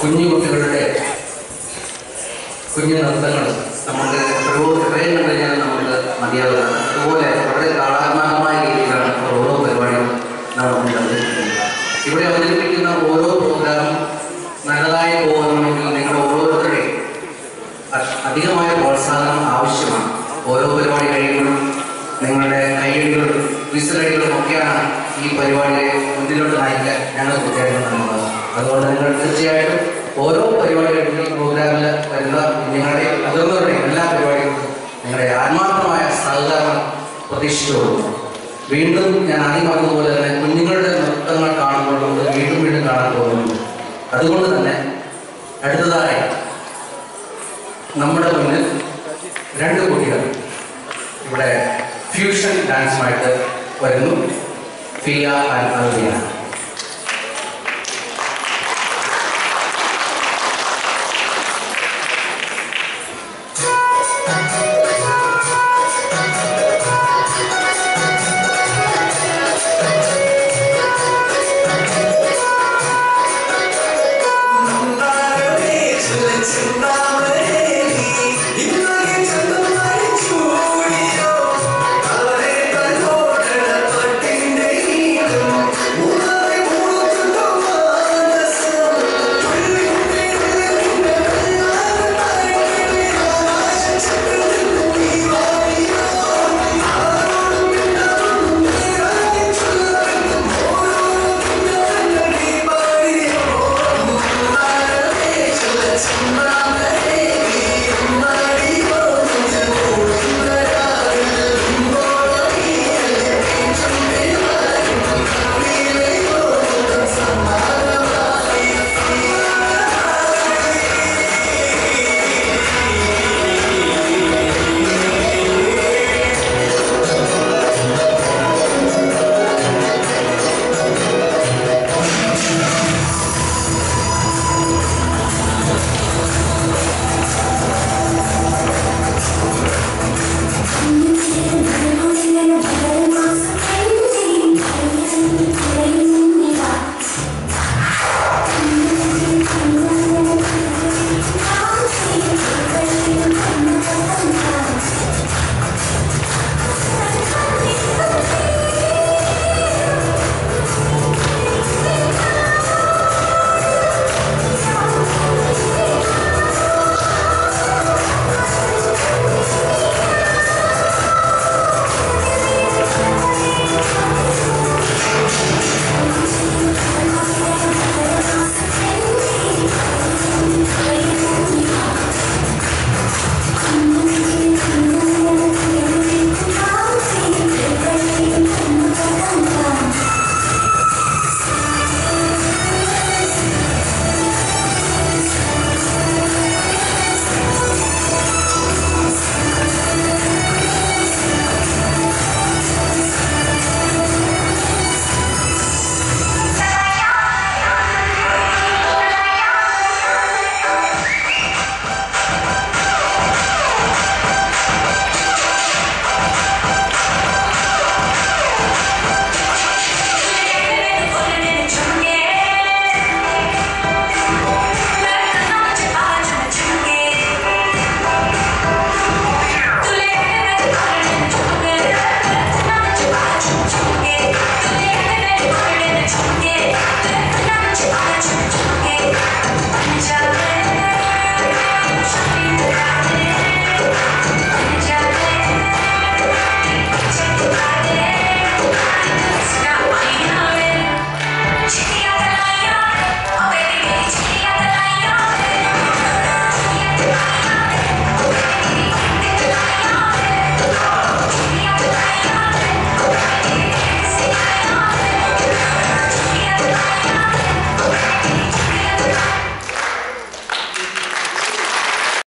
കുഞ്ഞു കുട്ടികളുടെ കുഞ്ഞു നൃത്തങ്ങൾ നമുക്ക് എത്രയോ ഹൃദയം കഴിഞ്ഞാൽ നമുക്ക് മതിയാവുക അതുപോലെ വളരെ കാളാത്മകമായ രീതിയിലാണ് ഓരോ പരിപാടികളും നമ്മൾ അവതരിപ്പിക്കുന്നത് ഇവിടെ അവതരിപ്പിക്കുന്ന ഓരോ പ്രോഗ്രാമും നല്ലതായി പോകണമെങ്കിൽ നിങ്ങൾ ഓരോരുത്തരുടെയും അ- അധികമായ പ്രോത്സാഹനം ആവശ്യമാണ് ഓരോ പരിപാടി കഴിയുമ്പോഴും നിങ്ങളുടെ കൈയടികളും വിസലടികളും ഒക്കെയാണ് ഈ പരിപാടിയെ മുന്നിലോട്ട് നയിക്കാൻ ഞങ്ങൾ തീർച്ചയായിട്ടും നൽകുന്നത് അതുകൊണ്ട് നിങ്ങൾ തീർച്ചയായിട്ടും ഓരോ പരിപാടികളും ഈ പ്രോഗ്രാമിൽ വരുന്ന നിങ്ങളുടെ മുതിർന്നവരുടെയും എല്ലാ പരിപാടികൾക്കും നിങ്ങളുടെ ആത്മാർത്ഥമായ സഹകരണം പ്രതീക്ഷിച്ചുകൊള്ളു വീണ്ടും ഞാൻ ആദ്യം പറഞ്ഞതുപോലെ തന്നെ കുഞ്ഞുങ്ങളുടെ നൃത്തങ്ങൾ കാണുമ്പോൾ നമുക്ക് വീണ്ടും വീണ്ടും കാണാൻ തോന്നുന്നു അതുകൊണ്ട് തന്നെ അടുത്തതായി നമ്മുടെ മുന്നിൽ രണ്ട് കുട്ടികൾ ഇവിടെ ഫ്യൂഷൻ ഡാൻസുമായിട്ട് വരുന്നു ഫിയ ആൻഡ് അൽവിയ